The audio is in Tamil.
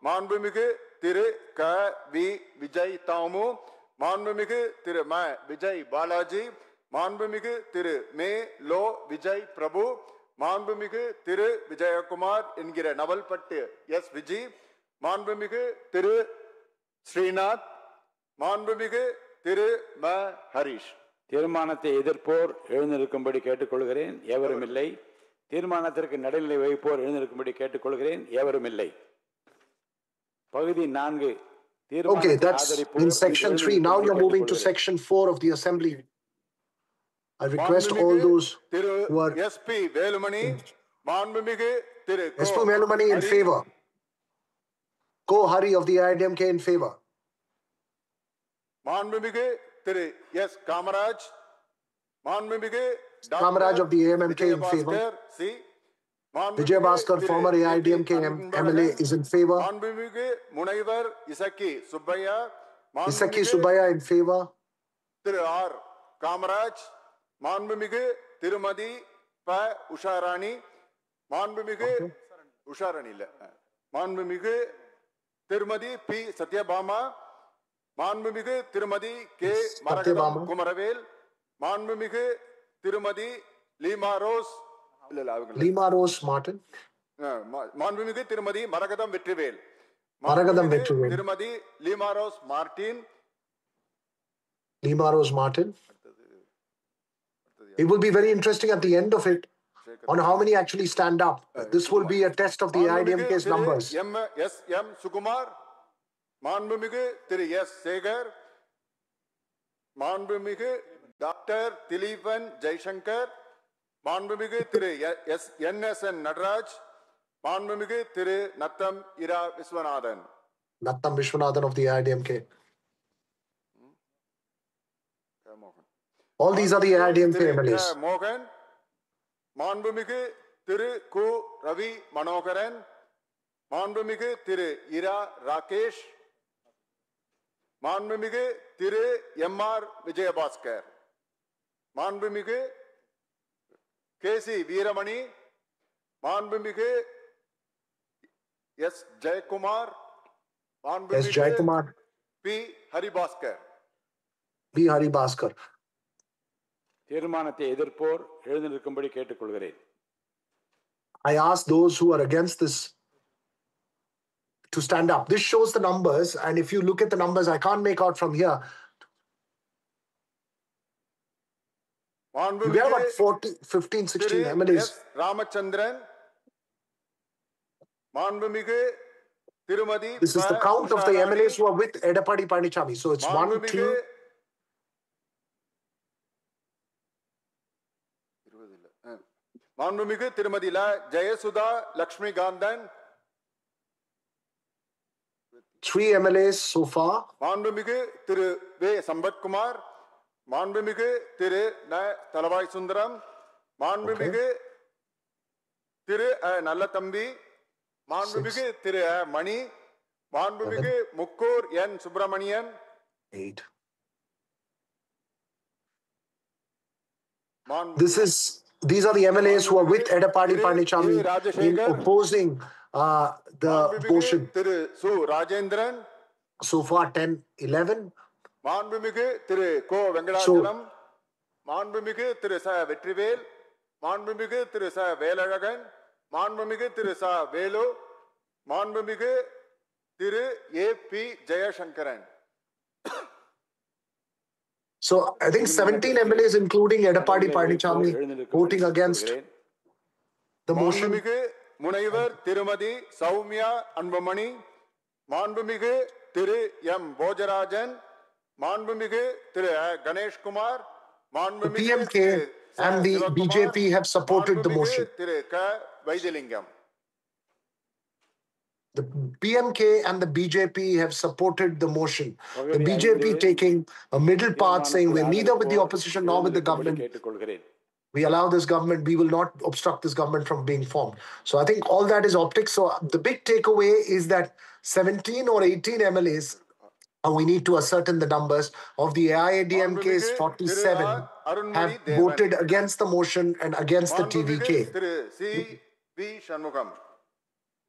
மாண்புமிகு திரு க வி விஜய் தாமு மாண்புமிகு திரு ம விஜய் பாலாஜி மாண்புமிகு திரு மே லோ விஜய் பிரபு மாண்புமிகு திரு விஜயகுமார் என்கிற நவல்பட்டு எஸ் விஜி மாண்புமிகு திரு ஸ்ரீநாத் மாண்புமிகு திரு ம ஹரிஷ் தீர்மானத்தை எதிர்ப்போர் எழுந்திருக்கும்படி கேட்டுக்கொள்கிறேன் எவரும் இல்லை தீர்மானத்திற்கு நடுநிலை வைப்போர் எழுந்திருக்கும்படி கேட்டுக்கொள்கிறேன் எவரும் இல்லை பகுதி நான்கு Okay, தீர்மானத்தை that's ஆதரிப்போர் in section three. Now எழுந்திருக்கும்படி you're moving to கேட்டுக்கொள்கிறேன். section four of the assembly. I request all மாண்புமிகு those Thiru who are S P Velumani மாண்புமிகு திரு கோ. SP Melumani in Hari, favor. Go Hari of the IDMK in favor. மாண்புமிகு திரு எஸ் காமராஜ் மாண்புமிகு doctor Kamaraj of the AMMK in favor. Vijayabaskar C மாண்புமிகு Vijay Bhaskar, Thiru former A. P. AIDMK M- Anbazhagan, MLA is in favor. மாண்புமிகு முனைவர் இசக்கி சுப்பையா Isaki மாண்புமிகு Subaya in favor. Thiru R Kamaraj மாண்புமிகு திருமதி ப உஷாராணி மாண்புமிகு உஷாராணி இல்ல மாண்புமிகு திருமதி பி சத்யபாமா மாண்புமிகு திருமதி கே மரகதம் சத்யபாமா. குமரவேல் மாண்புமிகு திருமதி லீமா ரோஸ் இல்ல இல்ல அவங்க இல்ல. Lima Rose Martin. அஹ், மா- மாண்புமிகு திருமதி மரகதம் வெற்றிவேல் மரகதம் மாண்புமிகு Vetrivel. Thirumathi Lima Rose Martin Lima Rose Martin. It will be very interesting at the end of it on how many actually stand up. This will be a test of the IDMK's numbers. M S M Sukumar மாண்புமிகு திரு எஸ் சேகர் மாண்புமிகு டாக்டர் திலீபன் ஜெய்சங்கர் மாண்புமிகு Thiru S N S N Natraj மாண்புமிகு திரு நத்தம் இரா Viswanathan Nattam Vishwanathan of the IDMK. மோகன் All these are the IDMK Thiru MLAs. க. மோகன் மாண்புமிகு திரு கு ரவி மனோகரன் மாண்புமிகு திரு இரா ராகேஷ் மாண்புமிகு திரு எம் ஆர் விஜயபாஸ்கர் மாண்புமிகு கே சி வீரமணி மாண்புமிகு எஸ் ஜெயக்குமார் S. மாண்புமிகு Jaikumar, B Haribhaskar B. Hari Bhaskar. தீர்மானத்தை எதிர்ப்போர் எழுந்திருக்கும்படி கேட்டுக்கொள்கிறேன் I ask those who are against this to stand up. This shows the numbers, and if you look at the numbers, I can't make out from here. We have மாண்புமிகு about 40, 15, 16 Thiru MLAs. S. Ramachandran மாண்புமிகு திருமதி This is ப. the count of the Usharani, MLAs who are with Edapadi Panichami. So it's one, மாண்புமிகு two, இருபது இல்ல. ஆ. மாண்புமிகு திருமதி ல Jayasudha Lakshmikanthan three MLAs so far. மாண்புமிகு திரு வே சம்பத்குமார் மாண்புமிகு திரு ந தலவாய் சுந்தரம் மாண்புமிகு திரு அ. நல்லதம்பி மாண்புமிகு திரு அ. மணி மாண்புமிகு முக்கூர் என் சுப்பிரமணியன் Eight. மாண்பு- This is these are the MLAs who are with Edapadi Thiru- Panichami Thiru Rajashekar. in opposing uh, the மாண்புமிகு motion. திரு சு ராஜேந்திரன் So far 10, 11. மாண்புமிகு திரு கோ வெங்கடாச்சலம் மாண்புமிகு திரு ச வெற்றிவேல் மாண்புமிகு திரு ச வேலழகன் மாண்புமிகு திரு ச வேலு மாண்புமிகு Thiru A P Jayasankaran So I think 17 MLAs, including Edapadi Panichami, எழுந்திருக்கும்படி voting against கேட்டுக்கொள்கிறேன். the motion. மாண்புமிகு முனைவர் திருமதி சௌமியா அன்புமணி மாண்புமிகு திரு எம் போஜராஜன் மாண்புமிகு திரு அ. கணேஷ்குமார் The மாண்புமிகு PMK திரு ச. and the Sivakumar, BJP have supported the மாண்புமிகு motion. திரு க Vaithilingam The PMK and the BJP have supported the motion. The பகுதி BJP ஐந்து taking a middle path saying we're தீர்மானத்தை neither with the ஆதரிப்போர் opposition nor with the எழுந்திருக்கும்படி government. கேட்டுக்கொள்கிறேன் We allow this government, we will not obstruct this government from being formed. So I think all that is optics. So the big takeaway is that 17 or 18 MLAs, and we need to ascertain the numbers of the AIADMK's மாண்புமிகு 47 திரு ஆ. Arunmozhi have Devan. voted against the motion and against the மாண்புமிகு TVK. Thiru C V Shanmugam